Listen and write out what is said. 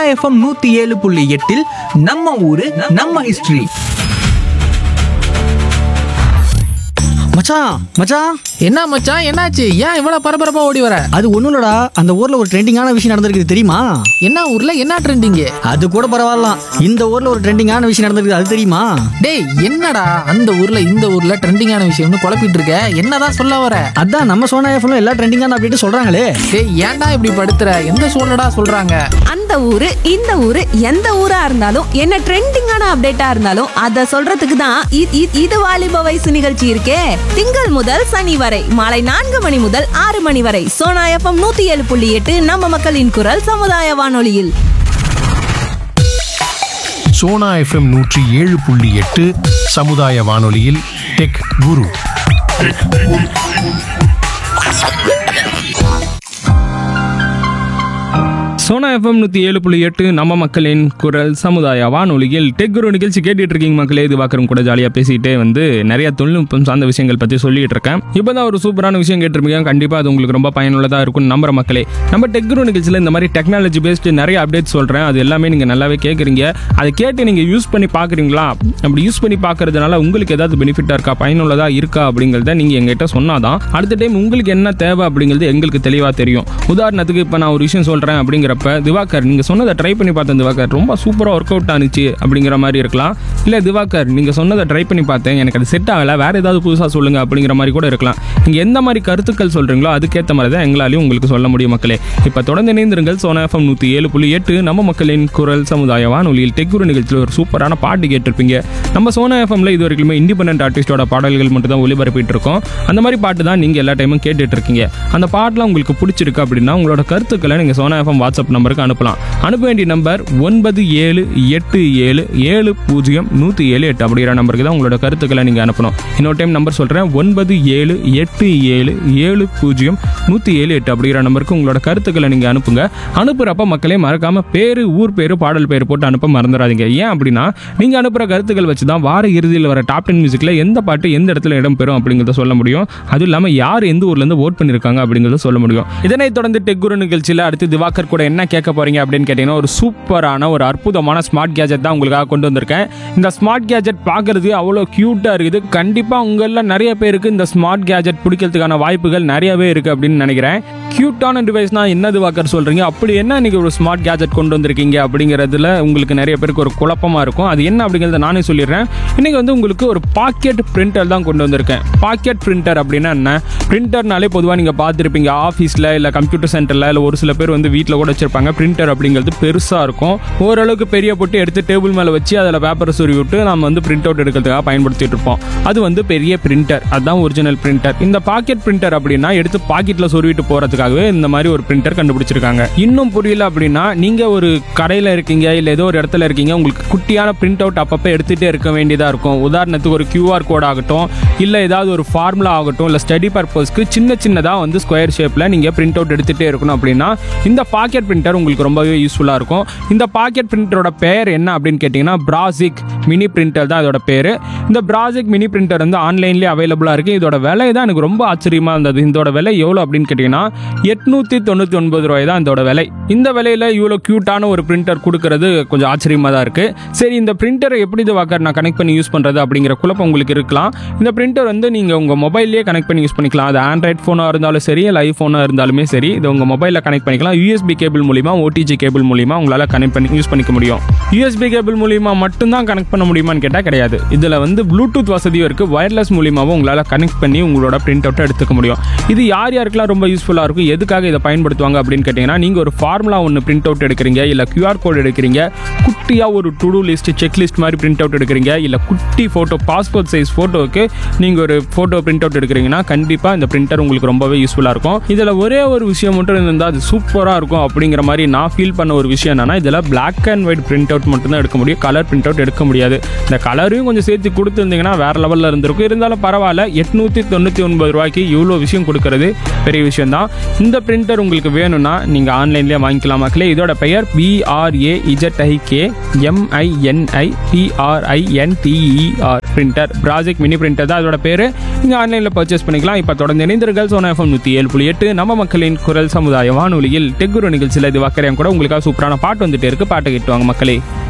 FM நூத்தி ஏழு புள்ளி எட்டில் நம்ம ஊரு நம்ம ஹிஸ்டரி மச்சான் மச்சான் என்ன மச்சான் என்னாச்சு ஏன் இவ்வளவு பரபரப்பா ஓடி வர அது ஒண்ணும் இல்லடா அந்த ஊர்ல ஒரு ட்ரெண்டிங்கான விஷயம் நடந்திருக்கு தெரியுமா என்ன ஊர்ல என்ன ட்ரெண்டிங் அது கூட பரவாயில்ல இந்த ஊர்ல ஒரு ட்ரெண்டிங்கான விஷயம் நடந்திருக்கு அது தெரியுமா டேய் என்னடா அந்த ஊர்ல இந்த ஊர்ல ட்ரெண்டிங்கான விஷயம்னு குழப்பிட்டு இருக்க என்னதான் சொல்ல வர அதான் நம்ம சோனா எஃப்ல எல்லா ட்ரெண்டிங்கான அப்படின்ட்டு சொல்றாங்களே டேய் ஏன்டா இப்படி படுத்துற எந்த சூழ்நிலடா சொல்றாங்க அந்த ஊரு இந்த ஊரு எந்த ஊரா இருந்தாலும் என்ன ட்ரெண்டிங்கான அப்டேட்டா இருந்தாலும் அத சொல்றதுக்கு தான் இ- இ- இது வாலிப வயசு நிகழ்ச்சி இருக்கே திங்கள் முதல் சனி வரை மாலை நான்கு மணி முதல் ஆறு மணி வரை சோனா எஃப்எம் நூத்தி ஏழு புள்ளி எட்டு நம்ம மக்களின் குரல் சமுதாய வானொலியில் சோனா எஃப்எம் நூற்றி ஏழு புள்ளி எட்டு சமுதாய வானொலியில் டெக் குரு சோனா எஃப்எம் நூற்றி ஏழு புள்ளி எட்டு நம்ம மக்களின் குரல் சமுதாய வானொலியில் டெக் குரு நிகழ்ச்சி கேட்டுட்டு இருக்கீங்க மக்களே இது பார்க்குறவங்க கூட ஜாலியாக பேசிட்டே வந்து நிறைய தொழில்நுட்பம் சார்ந்த விஷயங்கள் பற்றி சொல்லிட்டு இருக்கேன் இப்போ தான் ஒரு சூப்பரான விஷயம் கேட்டிருப்பீங்க கண்டிப்பாக அது உங்களுக்கு ரொம்ப பயனுள்ளதாக இருக்கும் நம்புற மக்களே நம்ம டெக் குரு நிகழ்ச்சியில் இந்த மாதிரி டெக்னாலஜி பேஸ்டு நிறைய அப்டேட் சொல்கிறேன் அது எல்லாமே நீங்கள் நல்லாவே கேட்குறீங்க அதை கேட்டு நீங்கள் யூஸ் பண்ணி பார்க்குறீங்களா அப்படி யூஸ் பண்ணி பார்க்கறதுனால உங்களுக்கு ஏதாவது பெனிஃபிட்டாக இருக்கா பயனுள்ளதாக இருக்கா அப்படிங்கிறத நீங்கள் எங்ககிட்ட சொன்னாதான் அடுத்த டைம் உங்களுக்கு என்ன தேவை அப்படிங்கிறது எங்களுக்கு தெளிவாக தெரியும் உதாரணத்துக்கு இப்போ நான் ஒரு விஷயம் சொல்கிறேன் அப்படிங்கிறப்ப திவாகர் நீங்கள் சொன்னதை ட்ரை பண்ணி பார்த்தேன் திவாகர் ரொம்ப சூப்பராக ஒர்க் அவுட் ஆனிச்சு அப்படிங்கிற மாதிரி இருக்கலாம் இல்லை திவாகர் நீங்கள் சொன்னதை ட்ரை பண்ணி பார்த்தேன் எனக்கு அது செட் ஆகலை வேறு ஏதாவது புதுசாக சொல்லுங்க அப்படிங்கிற மாதிரி கூட இருக்கலாம் நீங்கள் எந்த மாதிரி கருத்துக்கள் சொல்கிறீங்களோ அதுக்கேற்ற மாதிரி தான் எங்களாலையும் உங்களுக்கு சொல்ல முடியும் மக்களே இப்போ தொடர்ந்து இணைந்திருங்கள் சோனா எஃப்எம் நூற்றி ஏழு புள்ளி எட்டு நம்ம மக்களின் குரல் சமுதாய வானொலியில் டெக்குரு நிகழ்ச்சியில் ஒரு சூப்பரான பாட்டு கேட்டிருப்பீங்க நம்ம சோனா எஃப்எம்ல இது வரைக்குமே இண்டிபெண்டன்ட் ஆர்டிஸ்டோட பாடல்கள் மட்டும் தான் ஒளிபரப்பிட்டு இருக்கோம் அந்த மாதிரி பாட்டு தான் நீங்கள் எல்லா டைமும் கேட்டுட்டு இருக்கீங்க அந்த பாட்டெலாம் உங்களுக்கு பிடிச்சிருக்கு அப்படின்னா உங்களோட கருத்துக்களை நீங்கள் சோனா எஃப்எம் வாட்ஸ்அப் நம்பருக்கு அனுப்பலாம் அனுப்ப வேண்டிய நம்பர் ஒன்பது ஏழு எட்டு ஏழு ஏழு பூஜ்ஜியம் நூற்றி ஏழு எட்டு அப்படிங்கிற நம்பருக்கு தான் உங்களோட கருத்துக்களை நீங்கள் அனுப்பணும் இன்னொரு டைம் நம்பர் சொல்கிறேன் ஒன்பது ஏழு எட்டு ஏழு ஏழு பூஜ்ஜியம் நூற்றி ஏழு எட்டு அப்படிங்கிற நம்பருக்கு உங்களோட கருத்துக்களை நீங்கள் அனுப்புங்க அனுப்புகிறப்ப மக்களே மறக்காமல் பேர் ஊர் பேர் பாடல் பேர் போட்டு அனுப்ப மறந்துடாதீங்க ஏன் அப்படின்னா நீங்கள் அனுப்புகிற கருத்துக்கள் வச்சு தான் வார இறுதியில் வர டாப் டென் மியூசிக்கில் எந்த பாட்டு எந்த இடத்துல இடம் பெறும் அப்படிங்கிறத சொல்ல முடியும் அதுவும் இல்லாமல் யார் எந்த ஊர்லேருந்து ஓட் பண்ணியிருக்காங்க அப்படிங்கிறத சொல்ல முடியும் இதனைத் தொடர்ந்து டெக் குரு நிகழ்ச்சியில் அடுத்து திவாகர் கூட என்ன கேட்க போறீங்க அப்படின்னு கேட்டிங்கன்னா ஒரு சூப்பரான ஒரு அற்புதமான ஸ்மார்ட் கேஜெட் தான் உங்களுக்காக கொண்டு வந்திருக்கேன் இந்த ஸ்மார்ட் கேஜெட் பார்க்கறதுக்கு அவ்வளோ க்யூட்டாக இருக்குது கண்டிப்பாக உங்களில் நிறைய பேருக்கு இந்த ஸ்மார்ட் கேஜெட் பிடிக்கிறதுக்கான வாய்ப்புகள் நிறையவே இருக்குது அப்படின்னு நினைக்கிறேன் க்யூட்டான டிவைஸ்னா என்ன திவாகர் சொல்கிறீங்க அப்படி என்ன இன்னைக்கு ஒரு ஸ்மார்ட் கேஜெட் கொண்டு வந்திருக்கீங்க அப்படிங்கிறதுல உங்களுக்கு நிறைய பேருக்கு ஒரு குழப்பமாக இருக்கும் அது என்ன அப்படிங்கிறத நானே சொல்லிடுறேன் இன்னைக்கு வந்து உங்களுக்கு ஒரு பாக்கெட் பிரிண்டர் தான் கொண்டு வந்திருக்கேன் பாக்கெட் பிரிண்டர் அப்படின்னா என்ன பிரிண்டர்னாலே பொதுவாக நீங்கள் பார்த்துருப்பீங்க ஆஃபீஸில் இல்லை கம்ப்யூட்டர் சென்டரில் இல்லை ஒரு சில பேர் வந்து வீட்டில் கூட வச்சிருப்பாங்க பிரிண்டர் அப்படிங்கிறது பெருசாக இருக்கும் ஓரளவுக்கு பெரிய பொட்டி எடுத்து டேபிள் மேலே வச்சு அதில் பேப்பரை சொருவி விட்டு நம்ம வந்து பிரிண்ட் அவுட் எடுக்கிறதுக்காக பயன்படுத்திட்டு இருப்போம் அது வந்து பெரிய பிரிண்டர் அதுதான் ஒரிஜினல் பிரிண்டர் இந்த பாக்கெட் பிரிண்டர் அப்படின்னா எடுத்து பாக்கெட்டில் சொருவிட்டு போகிறதுக்காகவே இந்த மாதிரி ஒரு பிரிண்டர் கண்டுபிடிச்சிருக்காங்க இன்னும் புரியல அப்படின்னா நீங்கள் ஒரு கடையில் இருக்கீங்க இல்லை ஏதோ ஒரு இடத்துல இருக்கீங்க உங்களுக்கு குட்டியான பிரிண்ட் அவுட் அப்பப்போ எடுத்துகிட்டே இருக்க வேண்டியதாக இருக்கும் உதாரணத்துக்கு ஒரு கியூஆர் கோட் ஆகட்டும் இல்லை ஏதாவது ஒரு ஃபார்முலா ஆகட்டும் இல்லை ஸ்டடி பர்பஸ்க்கு சின்ன சின்னதாக வந்து ஸ்கொயர் ஷேப்பில் நீங்கள் பிரிண்ட் அவுட் எடுத்துகிட்டே இருக்கணும் அப்படின்னா இந்த பாக்கெட் பிரிண்டர் உங்களுக்கு ரொம்பவே யூஸ்ஃபுல்லாக இருக்கும் இந்த பாக்கெட் பிரிண்டரோட பெயர் என்ன அப்படின்னு கேட்டிங்கன்னா பிராசிக் மினி பிரிண்டர் தான் இதோட பேர் இந்த பிராசிக் மினி பிரிண்டர் வந்து ஆன்லைன்லேயே அவைலபிளாக இருக்குது இதோட விலை தான் எனக்கு ரொம்ப ஆச்சரியமாக இருந்தது இதோட விலை எவ்வளோ அப்படின்னு கேட்டிங்கன்னா எட்நூற்றி தொண்ணூற்றி ஒன்பது ரூபாய் தான் இதோட விலை இந்த விலையில் இவ்வளோ க்யூட்டான ஒரு பிரிண்டர் கொடுக்கறது கொஞ்சம் ஆச்சரியமாக தான் இருக்குது சரி இந்த பிரிண்டரை எப்படி இது வாக்கர் நான் கனெக்ட் பண்ணி யூஸ் பண்ணுறது அப்படிங்கிற குழப்பம் உங்களுக்கு இருக்கலாம் இந்த பிரிண்டர் வந்து நீங்கள் உங்கள் மொபைல்லேயே கனெக்ட் பண்ணி யூஸ் பண்ணிக்கலாம் அது ஆண்ட்ராய்ட் ஃபோனாக இருந்தாலும் சரி இல்லை ஐஃபோனாக இருந்தாலுமே சரி இது உங்கள் மொபைலில் கனெக்ட் பண்ணிக்கலாம் யூஎஸ்பி கேபிள் மூலிமா ஓடிஜி கேபிள் மூலிமா உங்களால் கனெக்ட் பண்ணி யூஸ் பண்ணிக்க முடியும் யூஎஸ்பி கேபிள் மூலிமா மட்டும்தான் கனெக்ட் பண்ண முடியுமான்னு கேட்டால் கிடையாது இதில் வந்து ப்ளூடூத் வசதியும் இருக்குது வயர்லெஸ் மூலியமாகவும் உங்களால் கனெக்ட் பண்ணி உங்களோட பிரிண்ட் அவுட்டை எடுத்துக்க முடியும் இது யார் யாருக்கெல்லாம் ரொம்ப யூஸ்ஃபுல்லாக இருக்கும் எதுக்காக இதை பயன்படுத்துவாங்க அப்படின்னு கேட்டிங்கன்னா நீங்கள் ஒரு ஃபார்முலா ஒன்று பிரிண்ட் அவுட் எடுக்கிறீங்க இல்லை QR கோட் எடுக்கிறீங்க குட்டியாக ஒரு to do list check list மாதிரி பிரிண்ட் அவுட் எடுக்கிறீங்க இல்லை குட்டி ஃபோட்டோ பாஸ்போர்ட் சைஸ் ஃபோட்டோவுக்கு நீங்கள் ஒரு ஃபோட்டோ பிரிண்ட் அவுட் எடுக்கிறீங்கன்னா கண்டிப்பாக இந்த பிரிண்டர் உங்களுக்கு ரொம்பவே யூஸ்ஃபுல்லாக இருக்கும் இதில் ஒரே ஒரு விஷயம் மட்டும் இருந்தால் அது சூப்பராக இருக்கும் அப்படிங்கிற மாதிரி நான் ஃபீல் பண்ண ஒரு விஷயம் என்னன்னா இதில் black and white print out மட்டும் தான் எடுக்க முடியும் கலர் பிரிண்ட் அவுட் எடுக்க முடியாது இந்த கலரையும் கொஞ்சம் சேர்த்து கொடுத்துருந்தீங்கன்னா வேற லெவலில் இருந்திருக்கும் இருந்தாலும் பரவாயில்ல எட்நூற்றி தொண்ணூற்றி ஒன்பது ரூபாய்க்கு இவ்வளோ விஷயம் கொடுக்கறது பெரிய விஷயம் தான் இந்த பிரிண்டர் உங்களுக்கு வேணும்னா நீங்கள் ஆன்லைன்லேயே வாங்கிக்கலாம் மக்களே இதோட பெயர் PRA இஜட்ஐகே எம்ஐஎன்ஐ பிஆர்ஐஎன்டிஇஆர் printer project mini printer தான் அதோட பேர் நீங்கள் ஆன்லைனில் பர்ச்சேஸ் பண்ணிக்கலாம் இப்போ தொடர்ந்து இணைந்திருங்கள் சோனா எஃப்எம் நூற்றி ஏழு புள்ளி எட்டு நம்ம மக்களின் குரல் சமுதாய வானொலியில் டெக்குரு நிகழ்ச்சியில் இது வாக்கரையும் கூட உங்களுக்காக சூப்பரான பாட்டு வந்துட்டே இருக்கு பாட்டை கேட்டுவாங்க மக்களே